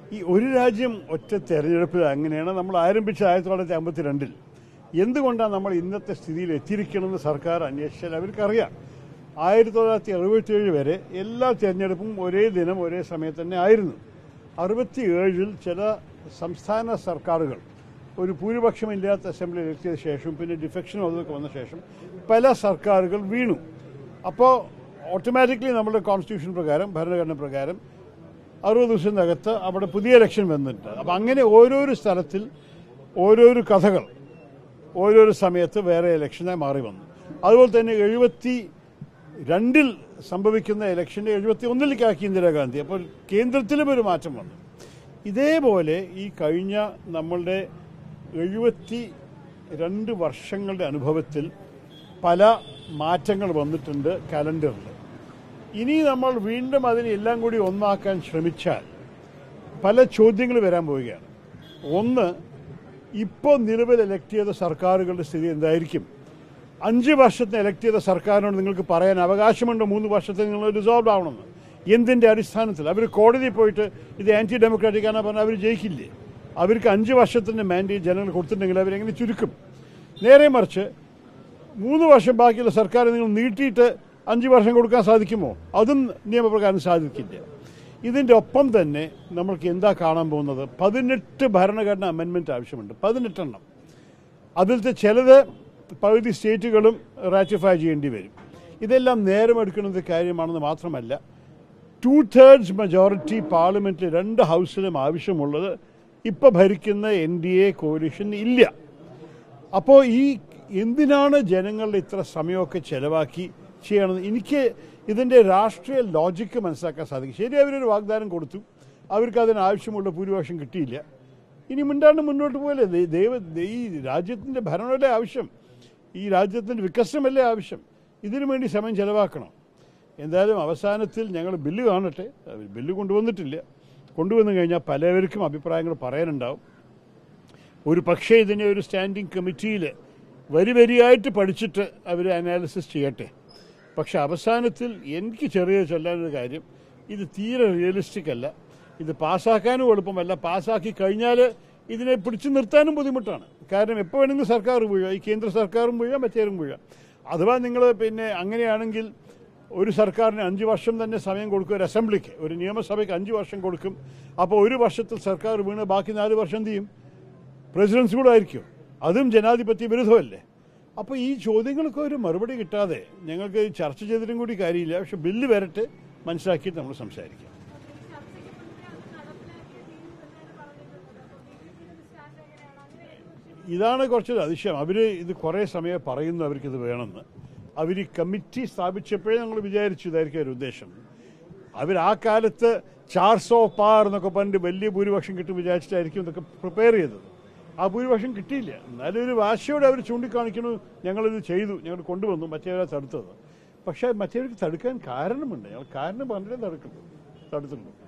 ഈ ഒരു രാജ്യം ഒറ്റ തെരഞ്ഞെടുപ്പ് അങ്ങനെയാണ് നമ്മൾ ആരംഭിച്ച ആയിരത്തി തൊള്ളായിരത്തി അമ്പത്തി രണ്ടിൽ എന്തുകൊണ്ടാണ് നമ്മൾ ഇന്നത്തെ സ്ഥിതിയിൽ എത്തിയിരിക്കണമെന്ന് സർക്കാർ അന്വേഷിച്ചാൽ അവർക്കറിയാം ആയിരത്തി തൊള്ളായിരത്തി അറുപത്തിയേഴ് വരെ എല്ലാ തെരഞ്ഞെടുപ്പും ഒരേ ദിനം ഒരേ സമയത്ത് തന്നെ ആയിരുന്നു അറുപത്തിയേഴിൽ ചില സംസ്ഥാന സർക്കാരുകൾ ഒരു ഭൂരിപക്ഷമില്ലാത്ത അസംബ്ലി എത്തിയ ശേഷം പിന്നെ ഡിഫെക്ഷൻ അതൊക്കെ വന്ന ശേഷം പല സർക്കാരുകൾ വീണു അപ്പോൾ ഓട്ടോമാറ്റിക്കലി നമ്മുടെ കോൺസ്റ്റിറ്റ്യൂഷൻ പ്രകാരം ഭരണഘടന പ്രകാരം അറുപത് ദിവസത്തിനകത്ത് അവിടെ പുതിയ ഇലക്ഷൻ വന്നിട്ടുണ്ട് അപ്പം അങ്ങനെ ഓരോരോ സ്ഥലത്തിൽ ഓരോരോ കഥകൾ ഓരോരോ സമയത്ത് വേറെ ഇലക്ഷനായി മാറി വന്നു അതുപോലെ തന്നെ എഴുപത്തി രണ്ടിൽ സംഭവിക്കുന്ന ഇലക്ഷൻ്റെ എഴുപത്തി ഒന്നിലേക്കാക്കി ഇന്ദിരാഗാന്ധി അപ്പോൾ കേന്ദ്രത്തിലും ഒരു മാറ്റം വന്നു ഇതേപോലെ ഈ കഴിഞ്ഞ നമ്മളുടെ എഴുപത്തി രണ്ട് വർഷങ്ങളുടെ അനുഭവത്തിൽ പല മാറ്റങ്ങൾ വന്നിട്ടുണ്ട് കലണ്ടറിൽ ഇനി നമ്മൾ വീണ്ടും അതിനെ എല്ലാം കൂടി ഒന്നാക്കാൻ ശ്രമിച്ചാൽ പല ചോദ്യങ്ങൾ വരാൻ പോവുകയാണ് ഒന്ന് ഇപ്പോൾ നിലവിൽ എലക്ട് ചെയ്ത സർക്കാരുകളുടെ സ്ഥിതി എന്തായിരിക്കും അഞ്ച് വർഷത്തിന് എലക്ട് ചെയ്ത സർക്കാരിനോട് നിങ്ങൾക്ക് പറയാൻ അവകാശമുണ്ട് മൂന്ന് വർഷത്തിൽ നിങ്ങൾ റിസോൾവ് ആവണമെന്ന് എന്തിൻ്റെ അടിസ്ഥാനത്തിൽ അവർ കോടതിയിൽ പോയിട്ട് ഇത് ആൻറ്റി ഡെമോക്രാറ്റിക് ആണെന്ന് പറഞ്ഞാൽ അവർ ജയിക്കില്ലേ അവർക്ക് അഞ്ച് വർഷത്തിൻ്റെ മാൻഡേറ്റ് ജനങ്ങൾ കൊടുത്തിട്ടുണ്ടെങ്കിൽ അവരെങ്ങനെ ചുരുക്കും നേരെ മറിച്ച് മൂന്ന് വർഷം ബാക്കിയുള്ള സർക്കാർ നിങ്ങൾ നീട്ടിയിട്ട് അഞ്ച് വർഷം കൊടുക്കാൻ സാധിക്കുമോ അതും നിയമപ്രകാരം സാധിക്കില്ല ഇതിൻ്റെ ഒപ്പം തന്നെ നമ്മൾക്ക് എന്താ കാണാൻ പോകുന്നത് പതിനെട്ട് ഭരണഘടന അമെൻമെൻറ്റ് ആവശ്യമുണ്ട് പതിനെട്ടെണ്ണം അതിലത്തെ ചിലത് പകുതി സ്റ്റേറ്റുകളും റാറ്റിഫൈ ചെയ്യേണ്ടി വരും ഇതെല്ലാം നേരമെടുക്കുന്നത് കാര്യമാണെന്ന് മാത്രമല്ല ടു തേർഡ്സ് മെജോറിറ്റി പാർലമെൻറ്റിൽ രണ്ട് ഹൗസിലും ആവശ്യമുള്ളത് ഇപ്പോൾ ഭരിക്കുന്ന എൻ ഡി എ കോalition ഇല്ല അപ്പോൾ ഈ എന്തിനാണ് ജനങ്ങളുടെ ഇത്ര സമയമൊക്കെ ചെലവാക്കി ചെയ്യണത് എനിക്ക് ഇതിൻ്റെ രാഷ്ട്രീയ ലോജിക്ക് മനസ്സിലാക്കാൻ സാധിക്കും ശരി അവരൊരു വാഗ്ദാനം കൊടുത്തു അവർക്ക് അതിന് ആവശ്യമുള്ള ഭൂരിപക്ഷം കിട്ടിയില്ല ഇനി മിണ്ടാണ്ട് മുന്നോട്ട് പോലെ ദൈവ ഈ രാജ്യത്തിൻ്റെ ഭരണമല്ലേ ആവശ്യം ഈ രാജ്യത്തിൻ്റെ വികസനമല്ലേ ആവശ്യം ഇതിനു വേണ്ടി സമയം ചെലവാക്കണം എന്തായാലും അവസാനത്തിൽ ഞങ്ങൾ ബില്ല് കാണട്ടെ അവർ ബില്ല് കൊണ്ടുവന്നിട്ടില്ല കൊണ്ടുവന്നു കഴിഞ്ഞാൽ പലവർക്കും അഭിപ്രായങ്ങൾ പറയാനുണ്ടാവും ഒരു പക്ഷേ ഇതിനെ ഒരു സ്റ്റാൻഡിംഗ് കമ്മിറ്റിയിൽ വരി വരിയായിട്ട് പഠിച്ചിട്ട് അവർ അനാലിസിസ് ചെയ്യട്ടെ പക്ഷെ അവസാനത്തിൽ എനിക്ക് ചെറിയ ചൊല്ലാനൊരു കാര്യം ഇത് തീരെ റിയലിസ്റ്റിക് അല്ല ഇത് പാസ്സാക്കാനും എളുപ്പമല്ല പാസ്സാക്കി കഴിഞ്ഞാൽ ഇതിനെ പിടിച്ചു നിർത്താനും ബുദ്ധിമുട്ടാണ് കാരണം എപ്പോൾ വേണമെങ്കിലും സർക്കാർ വീഴാം ഈ കേന്ദ്ര സർക്കാരും വീഴാം മറ്റേരും വീഴാം അഥവാ നിങ്ങൾ പിന്നെ അങ്ങനെയാണെങ്കിൽ ഒരു സർക്കാരിന് അഞ്ച് വർഷം തന്നെ സമയം കൊടുക്കും ഒരു അസംബ്ലിക്ക് ഒരു നിയമസഭയ്ക്ക് അഞ്ച് വർഷം കൊടുക്കും അപ്പോൾ ഒരു വർഷത്തിൽ സർക്കാർ വീണ് ബാക്കി നാല് വർഷം എന്ത് ചെയ്യും പ്രസിഡൻസ് കൂടെ ആയിരിക്കും അതും ജനാധിപത്യ വിരുദ്ധമല്ലേ അപ്പോൾ ഈ ചോദ്യങ്ങൾക്ക് ഒരു മറുപടി കിട്ടാതെ ഞങ്ങൾക്ക് ചർച്ച ചെയ്തിട്ടും കൂടി കാര്യമില്ല പക്ഷെ ബില്ല് വരട്ടെ മനസ്സിലാക്കിയിട്ട് നമ്മൾ സംസാരിക്കാം ഇതാണ് കുറച്ച് അതിശയം അവർ ഇത് കുറേ സമയം പറയുന്നു അവർക്കിത് വേണമെന്ന് അവർ ഈ കമ്മിറ്റി സ്ഥാപിച്ചപ്പോഴേ ഞങ്ങൾ വിചാരിച്ചു ഇതായിരിക്കും ഒരു ഉദ്ദേശം അവർ ആ കാലത്ത് ചാർസോ പാർ എന്നൊക്കെ പറഞ്ഞിട്ട് വലിയ ഭൂരിപക്ഷം കിട്ടും വിചാരിച്ചിട്ടായിരിക്കും ഇതൊക്കെ പ്രിപ്പയർ ചെയ്തത് ആ ഭൂരിപക്ഷം കിട്ടിയില്ല എന്നാലും ഒരു വാശിയോടെ അവർ ചൂണ്ടിക്കാണിക്കണു ഞങ്ങളിത് ചെയ്തു ഞങ്ങൾ കൊണ്ടുവന്നു മറ്റേവരെ തടുത്തത് പക്ഷേ മറ്റേവർക്ക് തടുക്കാൻ കാരണമുണ്ട് ഞങ്ങൾ കാരണം പറഞ്ഞിട്ടേ തടുക്കുള്ളൂ തടുത്തുള്ളൂ